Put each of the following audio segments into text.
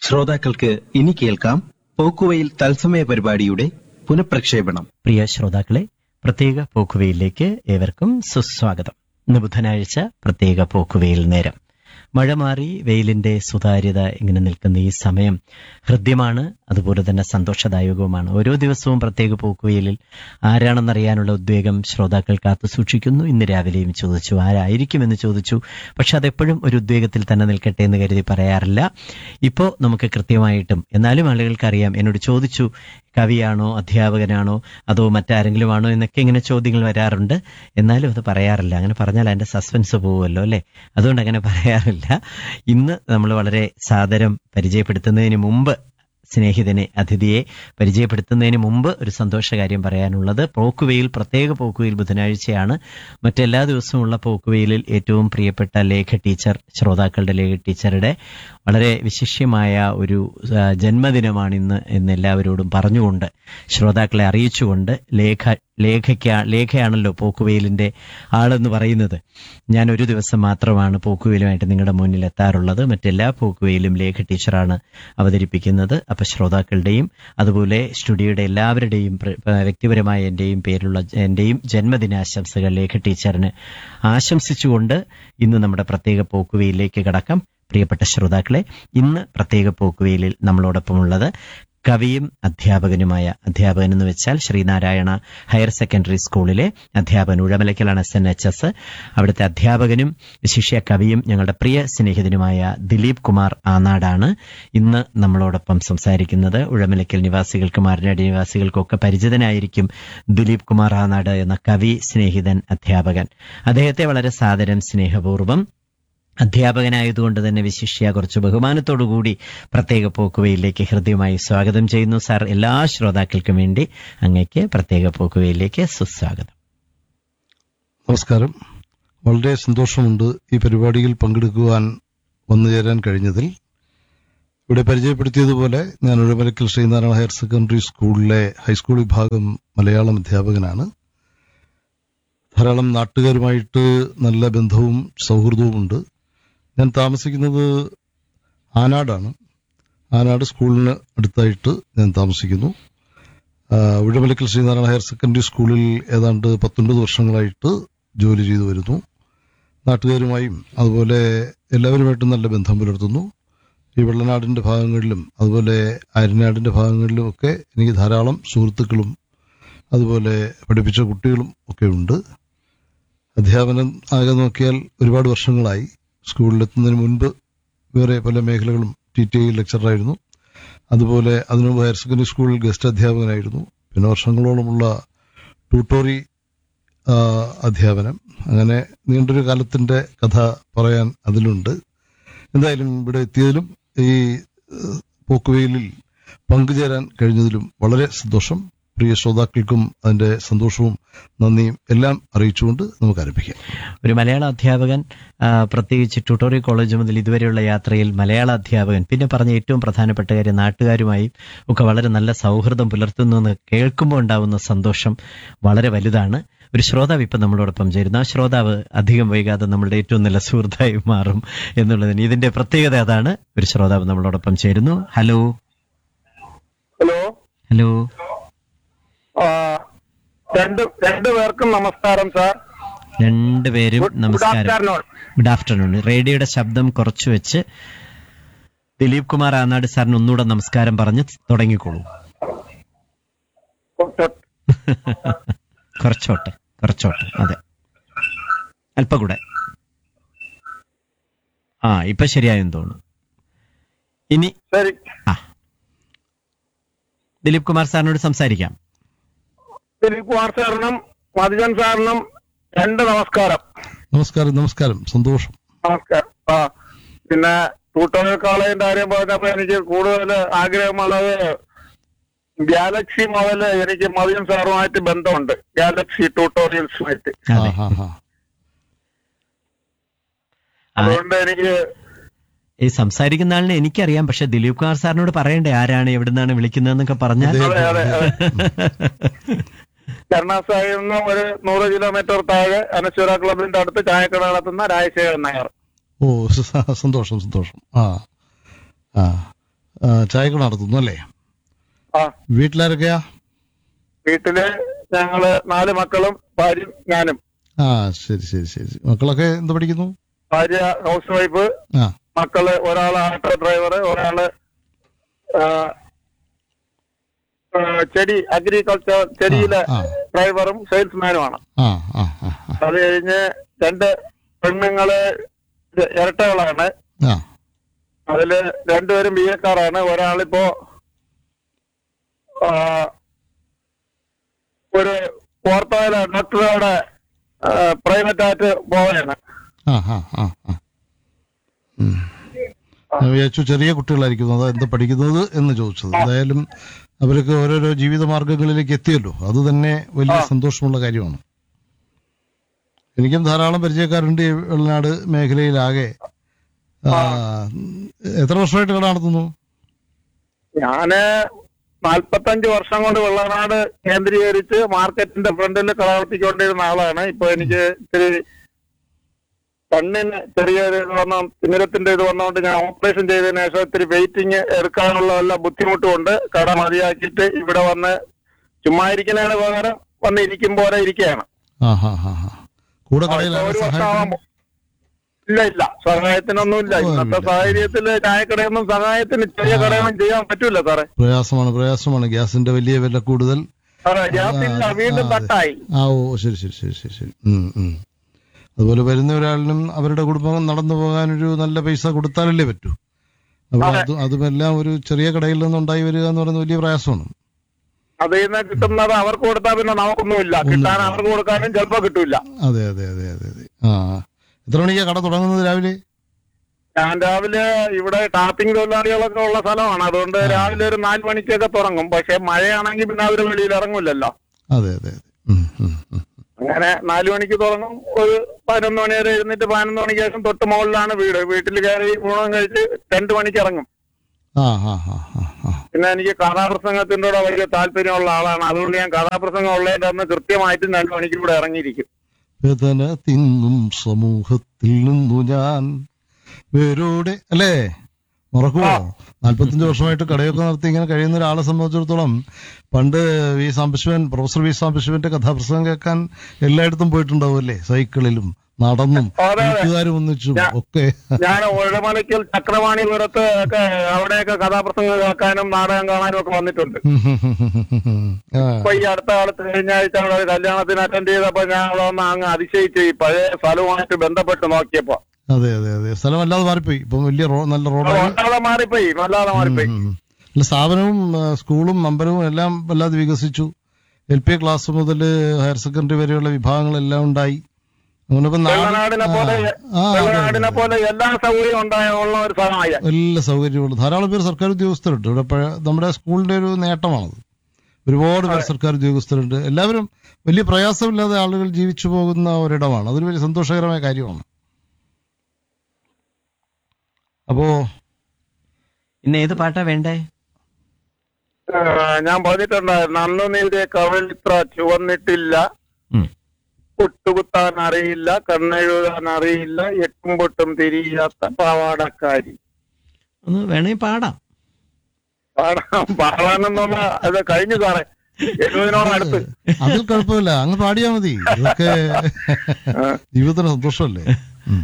ശ്രോതാക്കൾക്ക് ഇനി കേൾക്കാം പോക്കുവയിൽ തത്സമയ പരിപാടിയുടെ പുനഃപ്രക്ഷേപണം പ്രിയ ശ്രോതാക്കളെ പ്രത്യേക പോക്കുവയിലേക്ക് ഏവർക്കും സുസ്വാഗതം ഇന്ന് ബുധനാഴ്ച പ്രത്യേക പോക്കുവയിൽ നേരം മഴ മാറി വെയിലിന്റെ സുതാര്യത ഇങ്ങനെ നിൽക്കുന്ന ഈ സമയം ഹൃദ്യമാണ് അതുപോലെ തന്നെ സന്തോഷദായകവുമാണ് ഓരോ ദിവസവും പ്രത്യേക പോക്കുവയിലിൽ ആരാണെന്നറിയാനുള്ള ഉദ്വേഗം ശ്രോതാക്കൾ കാത്തു സൂക്ഷിക്കുന്നു ഇന്ന് രാവിലെയും ചോദിച്ചു ആരായിരിക്കുമെന്ന് ചോദിച്ചു പക്ഷെ അതെപ്പോഴും ഒരു ഉദ്വേഗത്തിൽ തന്നെ നിൽക്കട്ടെ എന്ന് കരുതി പറയാറില്ല ഇപ്പോൾ നമുക്ക് കൃത്യമായിട്ടും എന്നാലും ആളുകൾക്ക് അറിയാം എന്നോട് ചോദിച്ചു കവിയാണോ അധ്യാപകനാണോ അതോ മറ്റാരെങ്കിലും ആണോ എന്നൊക്കെ ഇങ്ങനെ ചോദ്യങ്ങൾ വരാറുണ്ട് എന്നാലും അത് പറയാറില്ല അങ്ങനെ പറഞ്ഞാൽ അതിന്റെ സസ്പെൻസ് പോവുമല്ലോ അല്ലെ അതുകൊണ്ട് അങ്ങനെ പറയാറില്ല ഇന്ന് നമ്മൾ വളരെ സാദരം പരിചയപ്പെടുത്തുന്നതിന് മുമ്പ് സ്നേഹിതനെ അതിഥിയെ പരിചയപ്പെടുത്തുന്നതിന് മുമ്പ് ഒരു സന്തോഷകാര്യം പറയാനുള്ളത് പോക്കുവെയിൽ പ്രത്യേക പോക്കുവെയിൽ ബുധനാഴ്ചയാണ് മറ്റെല്ലാ ദിവസവുമുള്ള പോക്കുവെയിലിൽ ഏറ്റവും പ്രിയപ്പെട്ട ലേഖ ടീച്ചർ ശ്രോതാക്കളുടെ ലേഖ ടീച്ചറുടെ വളരെ വിശിഷ്യമായ ഒരു ആ, ജന്മദിനമാണ് ഇന്ന് എന്ന് എല്ലാവരോടും പറഞ്ഞുകൊണ്ട് ശ്രോതാക്കളെ അറിയിച്ചുകൊണ്ട് ലേഖ ലേഖയ്ക്ക ലേഖയാണല്ലോ പോക്കുവെയിലിന്റെ ആളെന്ന് പറയുന്നത് ഞാൻ ഒരു ദിവസം മാത്രമാണ് പോക്കുവെയിലുമായിട്ട് നിങ്ങളുടെ മുന്നിൽ എത്താറുള്ളത് മറ്റെല്ലാ പോക്കുവെയിലും ലേഖ ടീച്ചറാണ് അവതരിപ്പിക്കുന്നത് അപ്പൊ ശ്രോതാക്കളുടെയും അതുപോലെ സ്റ്റുഡിയോയുടെ എല്ലാവരുടെയും പ്ര- പ- വ്യക്തിപരമായ എന്റെയും പേരുള്ള എന്റെയും ജന്മദിനാശംസകൾ ലേഖ ടീച്ചറിന് ആശംസിച്ചുകൊണ്ട് ഇന്ന് നമ്മുടെ പ്രത്യേക പോക്കുവെയിലേക്ക് കടക്കാം പ്രിയപ്പെട്ട ശ്രോതാക്കളെ ഇന്ന് പ്രത്യേക പോക്കുവെയിലിൽ നമ്മളോടൊപ്പമുള്ളത് കവിയും അധ്യാപകനുമായ അധ്യാപകൻ എന്ന് വെച്ചാൽ ശ്രീനാരായണ ഹയർ സെക്കൻഡറി സ്കൂളിലെ അധ്യാപകൻ ഉഴമലക്കലാണ് എസ് എൻ എച്ച് എസ് അവിടുത്തെ അധ്യാപകനും ശിഷ്യ കവിയും ഞങ്ങളുടെ പ്രിയ സ്നേഹിതനുമായ ദിലീപ് കുമാർ ആനാടാണ് ഇന്ന് നമ്മളോടൊപ്പം സംസാരിക്കുന്നത് ഉഴമലക്കൽ നിവാസികൾക്കും ആരനാട് നിവാസികൾക്കൊക്കെ പരിചിതനായിരിക്കും ദിലീപ് കുമാർ ആനാട് എന്ന കവി സ്നേഹിതൻ അധ്യാപകൻ അദ്ദേഹത്തെ വളരെ സാദരം സ്നേഹപൂർവ്വം അധ്യാപകനായതുകൊണ്ട് തന്നെ വിശിഷ്യ കുറച്ച് ബഹുമാനത്തോടുകൂടി പ്രത്യേക പോക്കുവയിലേക്ക് ഹൃദ്യമായി സ്വാഗതം ചെയ്യുന്നു സാർ എല്ലാ ശ്രോതാക്കൾക്കും വേണ്ടി അങ്ങയ്ക്ക് പ്രത്യേക പോക്കുവയിലേക്ക് സുസ്വാഗതം നമസ്കാരം വളരെ സന്തോഷമുണ്ട് ഈ പരിപാടിയിൽ പങ്കെടുക്കുവാൻ വന്നു ചേരാൻ കഴിഞ്ഞതിൽ ഇവിടെ പരിചയപ്പെടുത്തിയതുപോലെ ഞാൻ ഉഴമലക്കൽ ശ്രീനാരായണ ഹയർ സെക്കൻഡറി സ്കൂളിലെ ഹൈസ്കൂൾ വിഭാഗം മലയാളം അധ്യാപകനാണ് ധാരാളം നാട്ടുകാരുമായിട്ട് നല്ല ബന്ധവും സൗഹൃദവുമുണ്ട് ഞാൻ താമസിക്കുന്നത് ആനാടാണ് ആനാട് സ്കൂളിന് അടുത്തായിട്ട് ഞാൻ താമസിക്കുന്നു ആ, ഉഴമലക്കൽ ശ്രീനാരായണ ഹയർ സെക്കൻഡറി സ്കൂളിൽ ഏതാണ്ട് പത്തൊൻപത് വർഷങ്ങളായിട്ട് ജോലി ചെയ്തു വരുന്നു നാട്ടുകാരുമായും അതുപോലെ എല്ലാവരുമായിട്ടും നല്ല ബന്ധം പുലർത്തുന്നു ഈ വെള്ളനാടിന്റെ ഭാഗങ്ങളിലും അതുപോലെ അരിനാടിന്റെ ഭാഗങ്ങളിലും ഒക്കെ എനിക്ക് ധാരാളം സുഹൃത്തുക്കളും അതുപോലെ പഠിപ്പിച്ച കുട്ടികളും ഒക്കെ ഉണ്ട് അധ്യാപനം ആകെ നോക്കിയാൽ ഒരുപാട് വർഷങ്ങളായി സ്കൂളിലെത്തുന്നതിന് മുൻപ് വേറെ പല മേഖലകളും ടി ടി ഐ ലെക്ചറായിരുന്നു അതുപോലെ അതിനു മുമ്പ് ഹയർ സെക്കൻഡറി സ്കൂളിൽ ഗസ്റ്റ് അധ്യാപകനായിരുന്നു പിന്നെ വർഷങ്ങളോളമുള്ള ട്യൂട്ടോറി ആ, അധ്യാപനം അങ്ങനെ നീണ്ടൊരു കാലത്തിന്റെ കഥ പറയാൻ അതിലുണ്ട് എന്തായാലും ഇവിടെ എത്തിയതിലും ഈ ഏഹ്, പോക്കുവെയിലിൽ പങ്കുചേരാൻ കഴിഞ്ഞതിലും വളരെ സന്തോഷം പ്രിയ ശ്രോതാക്കൾക്കും അതിന്റെ സന്തോഷവും നന്ദിയും എല്ലാം അറിയിച്ചുകൊണ്ട് നമുക്ക് ആരംഭിക്കാം ഒരു മലയാള അധ്യാപകൻ ആ, പ്രത്യേകിച്ച് ട്യൂട്ടോറിയൽ കോളേജ് മുതൽ ഇതുവരെയുള്ള യാത്രയിൽ മലയാള അധ്യാപകൻ പിന്നെ പറഞ്ഞ ഏറ്റവും പ്രധാനപ്പെട്ട കാര്യം നാട്ടുകാരുമായും ഒക്കെ വളരെ നല്ല സൗഹൃദം പുലർത്തുന്നു എന്ന് കേൾക്കുമ്പോൾ ഉണ്ടാവുന്ന സന്തോഷം വളരെ വലുതാണ് ഒരു ശ്രോതാവ് ഇപ്പം നമ്മളോടൊപ്പം ചേരുന്നു ആ ശ്രോതാവ് അധികം വൈകാതെ നമ്മളുടെ ഏറ്റവും നല്ല സുഹൃത്തായി മാറും എന്നുള്ളതിന് ഇതിന്റെ പ്രത്യേകത അതാണ് ഒരു ശ്രോതാവ് നമ്മളോടൊപ്പം ചേരുന്നു ഹലോ ഹലോ ഹലോ ആ, രണ്ട് രണ്ടു പേർക്കും നമസ്കാരം സാർ രണ്ടുപേരും ഗുഡ് നമസ്കാരം ആഫ്റ്റർനൂൺ ഗുഡ് ആഫ്റ്റർനൂൺ റേഡിയോയുടെ ശബ്ദം കുറച്ചു വെച്ച് ദിലീപ് കുമാർ ആനാട് സാറിന് ഒന്നുകൂടെ നമസ്കാരം പറഞ്ഞ് തുടങ്ങിക്കോളൂ കുറച്ചോട്ടെ കുറച്ചോട്ടെ അതെ അല്പം കൂടെ ആ ഇപ്പൊ ശരിയായെന്ന് തോന്നുന്നു ഇനി ശരി ആ ദിലീപ് കുമാർ സാറിനോട് സംസാരിക്കാം ദിലീപ് കുമാർ സാറിനും മധുജൻ സാറിനും രണ്ട് നമസ്കാരം നമസ്കാരം നമസ്കാരം സന്തോഷം നമസ്കാരം ആ പിന്നെ ട്യൂട്ടോറിയൽ കോളേജിന്റെ കാര്യം പറഞ്ഞപ്പോ എനിക്ക് കൂടുതൽ ആഗ്രഹമുള്ളത് ഗാലക്സി മുതൽ എനിക്ക് മധുജൻ സാറുമായിട്ട് ബന്ധമുണ്ട് ഗാലക്സി ട്യൂട്ടോറിയൽസുമായിട്ട് ആ അതെ ഹാ ഹാ ആ, അതുകൊണ്ട് എനിക്ക് ഈ സംസാരിക്കുന്ന ആളിനെ എനിക്കറിയാം പക്ഷെ ദിലീപ് കുമാർ സാറിനോട് പറയണ്ടേ ആരാണ് എവിടുന്നാണ് വിളിക്കുന്നതെന്നൊക്കെ പറഞ്ഞാൽ അതെ, അതെ അതെ അതെ കരുണാസായിൽ നിന്ന് ഒരു നൂറ് കിലോമീറ്റർ താഴെ അനശ്വര ക്ലബിന്റെ അടുത്ത് ചായക്കട നടത്തുന്ന രാജശേഖരൻ നായർ ഓ സ- സന്തോഷം സന്തോഷം ആ ആ ആ, ചായക്കട നടത്തുന്നു അല്ലേ ആ വീട്ടിലാരൊക്കെയാ വീട്ടില് ഞങ്ങള് നാല് മക്കളും ഭാര്യയും ഞാനും ആ ശരി ശരി ശരി ശരി. മക്കളൊക്കെ എന്ത് പഠിക്കുന്നു ഭാര്യ ഹൗസ് വൈഫ് ആ മക്കള് ഒരാള് ആട്ടോ ഡ്രൈവർ ഒരാള് ആ, ആ, ചെടി അഗ്രികൾച്ചർ ചെടിയിലെ ആ, ആ. ഡ്രൈവറും സെയിൽസ്മാനുമാണ് ആ ആ ആ ആ. അത് കഴിഞ്ഞ് രണ്ട് പെണ്ണുങ്ങള് ഇരട്ടകളാണ് ആ അതില് രണ്ടുപേരും ബി എക്കാരാണ് ഒരാളിപ്പോ ആ, ഒരു ഓർത്തോയിലെ ഡോക്ടറുടെ പ്രൈവറ്റ് ആയിട്ട് പോവുകയാണ് ആ ആ ആ ആ ഉം. ഞാൻ വിചാരിച്ചു ചെറിയ കുട്ടികളായിരിക്കും അതാ എന്താ പഠിക്കുന്നത് എന്ന് ചോദിച്ചത് എന്തായാലും അവർക്ക് ഓരോരോ ജീവിത മാർഗങ്ങളിലേക്ക് എത്തിയല്ലോ അത് തന്നെ വലിയ സന്തോഷമുള്ള കാര്യമാണ് എനിക്കും ധാരാളം പരിചയക്കാരുണ്ട് ഈ വെള്ളനാട് മേഖലയിലാകെ ആ, എത്ര വർഷമായിട്ട് കട നടത്തുന്നു ഞാന് നാൽപ്പത്തഞ്ച് വർഷം കൊണ്ട് വെള്ളനാട് കേന്ദ്രീകരിച്ച് മാർക്കറ്റിന്റെ ഫ്രണ്ടിൽ കളവർത്തിക്കൊണ്ടിരുന്ന ആളാണ് ഇപ്പൊ എനിക്ക് ഇത്തിരി കണ്ണിന് ചെറിയൊരു ഇത് വന്ന തിമിരത്തിന്റെ ഇത് വന്നതുകൊണ്ട് ഞാൻ ഓപ്പറേഷൻ ചെയ്തതിനു ശേഷം ഇത്തിരി വെയിറ്റിംഗ് എടുക്കാനുള്ള വല്ല ബുദ്ധിമുട്ടുമുണ്ട് കട മതിയാക്കിയിട്ട് ഇവിടെ വന്ന് ചുമ്മാ ഇരിക്കുന്നതിന് പകരം വന്ന് ഇരിക്കും പോലെ ഇരിക്കുകയാണ് ആ ഹാ ഹാ ഹാ കൂടെ ആ, കടയിൽ ഇപ്പൊ ആരാ ഒരു സഹായിക്കുന്നു വർഷമാകുമ്പോ ഇല്ല ഇല്ല സഹായത്തിനൊന്നുമില്ല ഓ, ഇന്നത്തെ ഇല്ല. സാഹചര്യത്തില് ചായക്കടയൊന്നും സഹായത്തിന് ചെറിയ കടയൊന്നും ചെയ്യാൻ പറ്റൂല സാറേ പ്രയാസമാണ് പ്രയാസമാണ് ഗ്യാസിന്റെ വലിയ വില കൂടുതൽ സാറേ ഗ്യാസ് ഇല്ല വീണ്ടും ആ, അതെ. തട്ടായി ആ ഓ ശരി ശരി ശരി ശരി ശരി ഉം, ഉം. അതുപോലെ വരുന്ന ഒരാളിനും അവരുടെ കുടുംബം നടന്നു പോകാനൊരു നല്ല പൈസ കൊടുത്താലല്ലേ പറ്റൂ അപ്പോൾ അതെ. അത് അതുമെല്ലാം ഒരു ചെറിയ കടയിൽ നിന്നുണ്ടായി വരിക എന്ന് പറയുന്നത് വലിയ പ്രയാസമാണ് അതിൽ നിന്ന് കിട്ടുന്നത് അവർക്ക് കൊടുത്താൽ പിന്നെ നമുക്കൊന്നുമില്ല കിട്ടാൻ അവർക്ക് കൊടുക്കാനും ചിലപ്പോ കിട്ടൂല അതെ അതെ അതെ അതെ അതെ ആ എത്ര മണിക്കാ കട തുടങ്ങുന്നത് രാവിലെ ഞാൻ രാവിലെ ഇവിടെ ടാപ്പിംഗ് തൊഴിലാളികളൊക്കെ ഉള്ള സ്ഥലമാണ് അതുകൊണ്ട് രാവിലെ ഒരു നാല് മണിക്കൊക്കെ തുടങ്ങും പക്ഷെ മഴയാണെങ്കിൽ പിന്നെ അവര് വെളിയിൽ ഇറങ്ങൂലല്ലോ അതെ അതെ അതെ ഉം, ഉം, ഉം. അങ്ങനെ നാല് മണിക്ക് തുടങ്ങും ഒരു പതിനൊന്ന് മണി വരെ എഴുന്നിട്ട് പതിനൊന്ന് മണിക്ക് ശേഷം തൊട്ട് മുകളിലാണ് വീട് വീട്ടിൽ കയറി ഊണം കഴിച്ച് രണ്ട് മണിക്ക് ഇറങ്ങും ആ ആ ആ ആ ആ പിന്നെ എനിക്ക് കഥാപ്രസംഗത്തിൻ്റെ കൂടെ വലിയ താല്പര്യമുള്ള ആളാണ് അതുകൊണ്ട് ഞാൻ കഥാപ്രസംഗം ഉള്ളതിന്റെ അന്ന് കൃത്യമായിട്ടും രണ്ട് മണിക്ക് ഇവിടെ ഇറങ്ങിയിരിക്കും വേദന തിന്നും സമൂഹത്തിൽ നിന്നു ഞാൻ വേരോടെ അല്ലേ മറക്കുമോ നാൽപ്പത്തഞ്ച് വർഷമായിട്ട് കടയൊക്കെ നടത്തി ഇങ്ങനെ കഴിയുന്ന ഒരാളെ സംബന്ധിച്ചിടത്തോളം പണ്ട് വി സാംബശിവൻ പ്രൊഫസർ വി സാംബശിവന്റെ കഥാപ്രസംഗം കേൾക്കാൻ എല്ലായിടത്തും പോയിട്ടുണ്ടാവും അല്ലേ സൈക്കിളിലും നടന്നും അതെ, അതെ. വീട്ടുകാരും ഒന്നിച്ചും ഞാ- ഒക്കെ ഞാൻ ഒഴമലയ്ക്കൽ ചക്രവാണി പുരത്ത് ഒക്കെ അവിടെയൊക്കെ കഥാപ്രസംഗം കേൾക്കാനും നാടകം കാണാനും ഒക്കെ വന്നിട്ടുണ്ട് ആ, ഇപ്പൊ ഈ അടുത്ത കാലത്ത് കഴിഞ്ഞ ആഴ്ച അവിടെ ഒരു കല്യാണത്തിന് അറ്റൻഡ് ചെയ്തപ്പോ ഞാൻ അവിടെ വന്ന് അങ്ങ് അതിശയിച്ചു ഈ പഴയ സ്ഥലവുമായിട്ട് ബന്ധപ്പെട്ട് നോക്കിയപ്പോ അതെ അതെ അതെ സ്ഥലം വല്ലാതെ മാറിപ്പോയി ഇപ്പം വലിയ റോ നല്ല അത് റോഡായി വല്ലാതെ മാറിപ്പോയി വല്ലാതെ മാറിപ്പോയി ഉം, ഉം. അല്ല സ്ഥാപനവും ആ, സ്കൂളും അമ്പലവും എല്ലാം വല്ലാതെ വികസിച്ചു എൽ പി ക്ലാസ് മുതൽ ഹയർ സെക്കൻഡറി വരെയുള്ള വിഭാഗങ്ങളെല്ലാം ഉണ്ടായി അങ്ങനെ ഇപ്പം നാട്- വെള്ളനാടിനെ പോലെ ആ, ആ, അതെ, വെള്ളനാടിനെ അതെ. പോലെ എല്ലാ സൗകര്യവും ഉണ്ടായ ഉള്ള ഒരു സ്ഥലമായ എല്ലാ സൗകര്യമുള്ള ധാരാളം പേര് സർക്കാർ ഉദ്യോഗസ്ഥരുണ്ട് ഇവിടെ പഴ- നമ്മുടെ സ്കൂളിന്റെ ഒരു നേട്ടമാണത് ഒരുപാട് പേർ സർക്കാർ ഉദ്യോഗസ്ഥരുണ്ട് എല്ലാവരും വലിയ പ്രയാസമില്ലാതെ ആളുകൾ ജീവിച്ചു പോകുന്ന ഒരിടമാണ് അതൊരു വലിയ സന്തോഷകരമായ കാര്യമാണ് അപ്പോ ഇന്ന് ഏത് പാട്ടാ വേണ്ടേ ഏഹ് ഞാൻ പറഞ്ഞിട്ടുണ്ടായിരുന്നു അന്ന് നിന്റെ കവളിത്ര ചുവന്നിട്ടില്ല ഉം. പുട്ടുകുത്താൻ അറിയില്ല കണ്ണെഴുതാൻ അറിയില്ല എട്ടും പൊട്ടും തിരിയാത്ത പാവാടക്കാരി ഒന്ന് വേണമെങ്കിൽ പാടാം പാടാൻ പാടാനെന്നുള്ള അത് കഴിഞ്ഞു സാറേ എഴുപതിനോടടുത്ത് അതിൽ കുഴപ്പമില്ല അങ്ങ് പാടിയാ മതി ഇതൊക്കെ ജീവിതത്തിന് സന്തോഷമല്ലേ ഉം.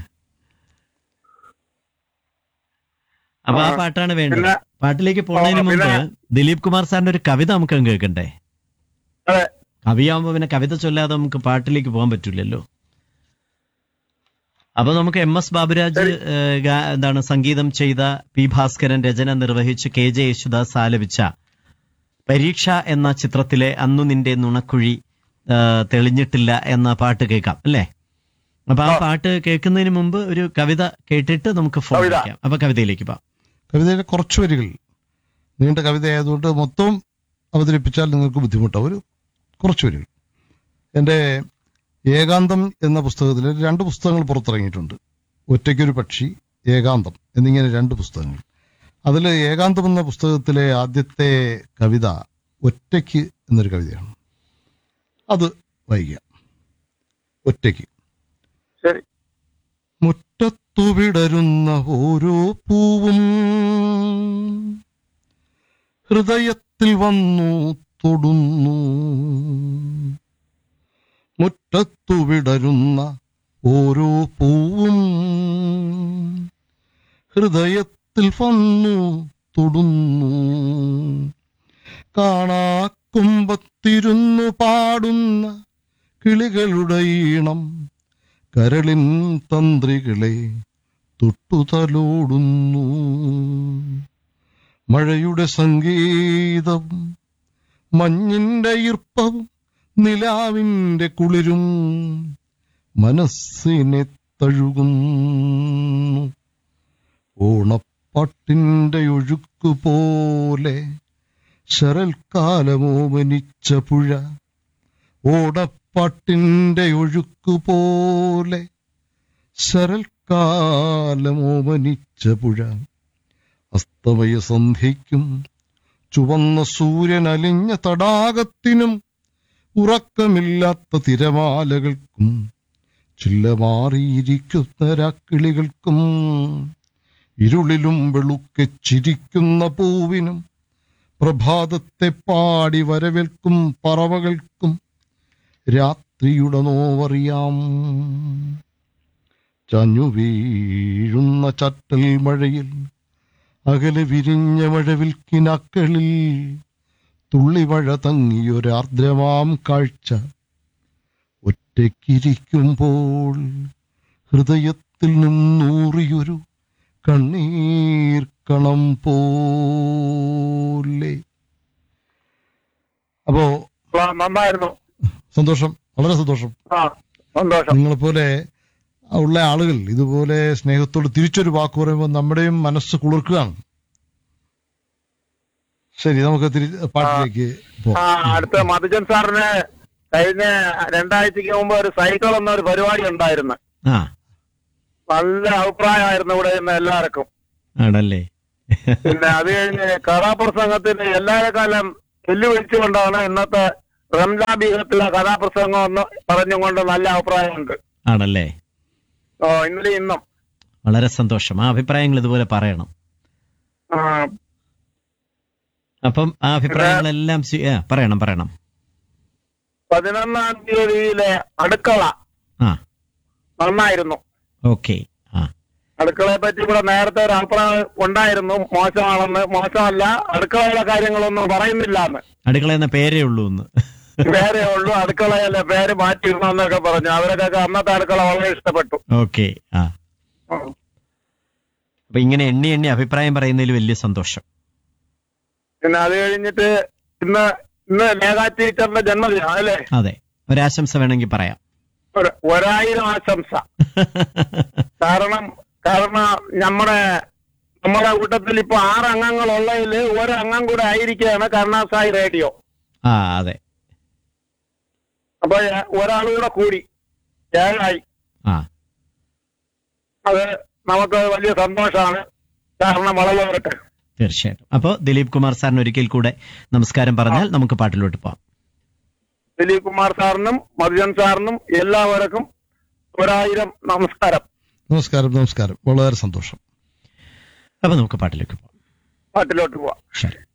അപ്പൊ ആ ആ, പാട്ടാണ് വേണ്ടത് പിന്നെ- പാട്ടിലേക്ക് പോകുന്നതിന് ആ, മുമ്പ് പിന്നെ- ദിലീപ് കുമാർ സാറിന്റെ ഒരു കവിത നമുക്ക് അങ്ങ് കേൾക്കണ്ടേ അതെ കവിയാവുമ്പോ പിന്നെ കവിത ചൊല്ലാതെ നമുക്ക് പാട്ടിലേക്ക് പോകാൻ പറ്റൂലല്ലോ അപ്പൊ നമുക്ക് എം എസ് ബാബുരാജ് ഏഹ്, ഗാ- എന്താണ് സംഗീതം ചെയ്ത പി ഭാസ്കരൻ രചന നിർവഹിച്ച് കെ ജെ യേശുദാസ് ആലപിച്ച പരീക്ഷ എന്ന ചിത്രത്തിലെ അന്നു നിന്റെ നുണക്കുഴി ഏഹ്, തെളിഞ്ഞിട്ടില്ല എന്ന പാട്ട് കേൾക്കാം അല്ലേ അപ്പൊ ആ പാട്ട് കേൾക്കുന്നതിന് മുമ്പ് ഒരു കവിത കേട്ടിട്ട് നമുക്ക് ഫോൺ കവിത. വിളിക്കാം അപ്പൊ കവിതയിലേക്ക് പോവാം കവിതയിലെ കുറച്ച് വരികൾ നീണ്ട കവിത ആയതുകൊണ്ട് മൊത്തം അവതരിപ്പിച്ചാൽ നിങ്ങൾക്ക് ബുദ്ധിമുട്ടാവും ഒരു കുറച്ച് വരികൾ എൻ്റെ ഏകാന്തം എന്ന പുസ്തകത്തിൽ രണ്ട് പുസ്തകങ്ങൾ പുറത്തിറങ്ങിയിട്ടുണ്ട് ഒറ്റയ്ക്കൊരു പക്ഷി ഏകാന്തം എന്നിങ്ങനെ രണ്ട് പുസ്തകങ്ങൾ അതിൽ ഏകാന്തം എന്ന പുസ്തകത്തിലെ ആദ്യത്തെ കവിത ഒറ്റയ്ക്ക് എന്നൊരു കവിതയാണ് അത് വായിക്കാം ഒറ്റയ്ക്ക് ശരി മുറ്റത്തു വിടരുന്ന ഓരോ പൂവും ഹൃദയത്തിൽ വന്നു തൊടുന്നു മുറ്റത്തു വിടരുന്ന ഓരോ പൂവും ഹൃദയത്തിൽ വന്നു തൊടുന്നു കാണാക്കുമ്പത്തിരുന്നു പാടുന്ന കിളികളുടെ ഈണം കരളിൻ തന്ത്രികളെ തൊട്ടുതലോടുന്നു മഴയുടെ സംഗീതം മഞ്ഞിന്റെ ഈർപ്പവും നിലാവിന്റെ കുളിരും മനസ്സിനെ തഴുകുന്നു ഓണപ്പാട്ടിന്റെ ഒഴുക്ക് പോലെ ശരൽക്കാലമോമനിച്ച പുഴ ഓണപ്പാട്ടിന്റെ ഒഴുക്ക് പോലെ ശരൽക്കാലമോമനിച്ച പുഴ അസ്തമയ സന്ധ്യയ്ക്കും ചുവന്ന സൂര്യൻ അലിഞ്ഞ തടാകത്തിനും ഉറക്കമില്ലാത്ത തിരമാലകൾക്കും ചില്ലമാറിയിരിക്കുന്ന രാക്കിളികൾക്കും ഇരുളിലും വെളുക്കെ ചിരിക്കുന്ന പൂവിനും പ്രഭാതത്തെ പാടി വരവേൽക്കും പറവകൾക്കും രാത്രിയുടെ നോവറിയാം ചഞ്ഞു വീഴുന്ന ചട്ടൽ മഴയിൽ അകലെ വിരിഞ്ഞ മഴവിൽക്കിനക്കളിൽ തുള്ളിമഴ തങ്ങിയൊരാർദ്രമാം കാഴ്ച ഒറ്റയ്ക്കിരിക്കുമ്പോൾ ഹൃദയത്തിൽ നിന്നൂറിയൊരു കണ്ണീർ കണം പോലെ അപ്പോ ആ, നന്നായിരുന്നു സന്തോഷം വളരെ സന്തോഷം ആ സന്തോഷം നിങ്ങളെപ്പോലെ ഉള്ള ആളുകൾ ഇതുപോലെ സ്നേഹത്തോട് തിരിച്ചൊരു വാക്ക് പറയുമ്പോൾ നമ്മുടെയും മനസ്സ് കുളിർക്കുകയാണ് ശരി നമുക്ക് തിരി പാട്ടിലേക്ക് ആ പോകാം അടുത്ത മധുജൻ സാറിന് കഴിഞ്ഞ രണ്ടാഴ്ചക്ക് മുമ്പ് ഒരു സൈക്കിൾ എന്ന ഒരു പരിപാടി ഉണ്ടായിരുന്നു ആ നല്ല അഭിപ്രായമായിരുന്നു ഇവിടെ നിന്ന് എല്ലാവർക്കും ആണല്ലേ പിന്നെ അത് കഴിഞ്ഞ് കഥാപ്രസംഗത്തിന് എല്ലാവരെക്കാലം വെല്ലുവിളിച്ചുകൊണ്ടാണ് ഇന്നത്തെ റംജാൻ ബീഹത്തിലെ കഥാപ്രസംഗം എന്ന് പറഞ്ഞുകൊണ്ട് നല്ല അഭിപ്രായമുണ്ട് ആണല്ലേ ഓ ഇന്നലെ ഇന്നും വളരെ സന്തോഷം ആ അഭിപ്രായങ്ങൾ ഇതുപോലെ പറയണം ആ, അപ്പം ആ അഭിപ്രായങ്ങളെല്ലാം സ്വീ- ആ, പറയണം പറയണം പതിനൊന്നാം തീയതിയിലെ അടുക്കള ആ നന്നായിരുന്നു ഓക്കെ ആ അടുക്കളയെ പറ്റി ഇവിടെ നേരത്തെ ഒരു അഭിപ്രായം ഉണ്ടായിരുന്നു മോശമാണെന്ന് മോശമല്ല അടുക്കളയുടെ കാര്യങ്ങളൊന്നും പറയുന്നില്ല എന്ന് അടുക്കള എന്ന പേരേ ഉള്ളൂ എന്ന് വേറെ ഉള്ളൂ അടുക്കളയല്ല പേര് മാറ്റിയിടണമെന്നൊക്കെ പറഞ്ഞു അവരൊക്കെ അന്നത്തെ അടുക്കള വളരെ ഇഷ്ടപ്പെട്ടു ഓക്കെ ആ അപ്പൊ ഇങ്ങനെ എണ്ണി എണ്ണി അഭിപ്രായം പറയുന്നതിൽ വലിയ സന്തോഷം പിന്നെ അത് കഴിഞ്ഞിട്ട് ഇന്ന് ഇന്ന് ലേഖാ ടീച്ചറിന്റെ ജന്മദിനം അല്ലേ അതെ ഒരാശംസ വേണമെങ്കിൽ പറയാം ഒരു- ഒരായിരം ആശംസ കാരണം കാരണം നമ്മുടെ നമ്മുടെ കൂട്ടത്തിൽ ഇപ്പൊ ആറ് അംഗങ്ങൾ ഉള്ളതിൽ ഒരു അംഗം കൂടെ ആയിരിക്കുകയാണ് കരുണാസായി റേഡിയോ ആ അതെ അപ്പൊ ഏ- ഒരാൾ കൂടെ കൂടി ഏഴായി ആ അത് നമുക്ക് വലിയ സന്തോഷമാണ് കാരണം വളരെ വരട്ടെ തീർച്ചയായിട്ടും അപ്പോൾ ദിലീപ് കുമാർ സാറിന് ഒരിക്കൽ കൂടെ നമസ്കാരം പറഞ്ഞാൽ നമുക്ക് പാട്ടിലോട്ട് പോവാം ദിലീപ് കുമാർ സാറിനും മധുജൻ സാറിനും എല്ലാവർക്കും ഒരായിരം നമസ്കാരം നമസ്കാരം നമസ്കാരം വളരെ സന്തോഷം അപ്പൊ നമുക്ക് പാട്ടിലേക്ക് പോവാം പാട്ടിലോട്ട് പോവാം ശരി